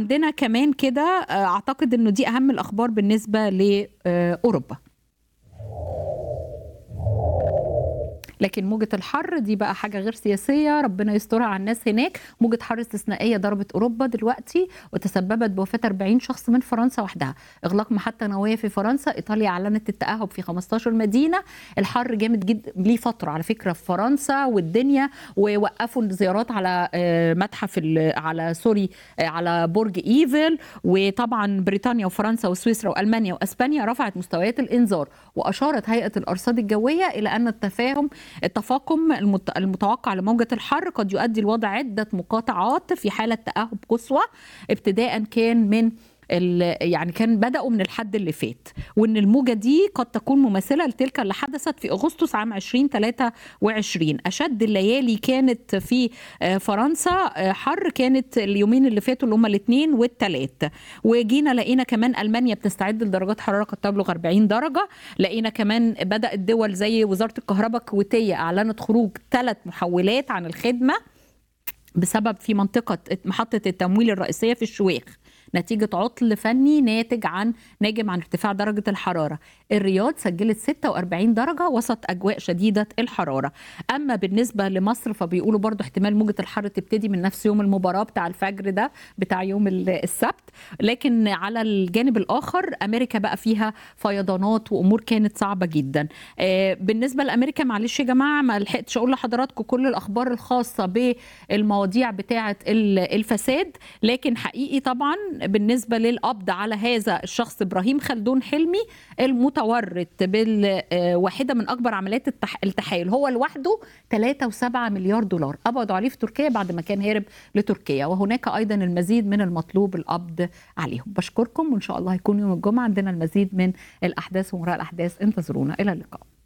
وعندنا كمان كده آه، اعتقد انه دي اهم الاخبار بالنسبه لاوروبا لكن موجة الحر دي بقى حاجة غير سياسية ربنا يسترها على الناس هناك موجة حر استثنائية ضربت أوروبا دلوقتي وتسببت بوفاة 40 شخص من فرنسا وحدها إغلاق محطة نووية في فرنسا إيطاليا أعلنت التأهب في 15 مدينة الحر جامد جدا ليه فترة على فكرة في فرنسا والدنيا ووقفوا الزيارات على آه، متحف ال- على سوري آه، على برج ايفل وطبعا بريطانيا وفرنسا وسويسرا والمانيا واسبانيا رفعت مستويات الانذار واشارت هيئه الارصاد الجويه الى ان التفاهم التفاقم المت- المتوقع لموجه الحر قد يؤدي لوضع عده مقاطعات في حاله تاهب قصوى ابتداء كان من ال- يعني كان بدأوا من الحد اللي فات وان الموجه دي قد تكون مماثله لتلك اللي حدثت في اغسطس عام 2023 اشد الليالي كانت في آه، فرنسا آه، حر كانت اليومين اللي فاتوا اللي هم الاثنين والثلاث وجينا لقينا كمان المانيا بتستعد لدرجات حراره قد تبلغ 40 درجه لقينا كمان بدات الدول زي وزاره الكهرباء الكويتيه اعلنت خروج ثلاث محولات عن الخدمه بسبب في منطقة محطة التمويل الرئيسية في الشويخ نتيجة عطل فني ناتج عن ناجم عن ارتفاع درجة الحرارة الرياض سجلت 46 درجة وسط أجواء شديدة الحرارة أما بالنسبة لمصر فبيقولوا برضو احتمال موجة الحر تبتدي من نفس يوم المباراة بتاع الفجر ده بتاع يوم ال- السبت لكن على الجانب الآخر أمريكا بقى فيها فيضانات وأمور كانت صعبة جدا آه، بالنسبة لأمريكا معلش يا جماعة ما لحقتش أقول لحضراتكم كل الأخبار الخاصة بالمواضيع بتاعة ال- الفساد لكن حقيقي طبعا بالنسبة للقبض على هذا الشخص إبراهيم خلدون حلمي المتورط بالواحدة من أكبر عمليات التح- التحايل هو لوحده 3.7 مليار دولار قبضوا عليه في تركيا بعد ما كان هارب لتركيا وهناك أيضا المزيد من المطلوب القبض عليهم بشكركم وإن شاء الله هيكون يوم الجمعة عندنا المزيد من الأحداث ومراء الأحداث انتظرونا إلى اللقاء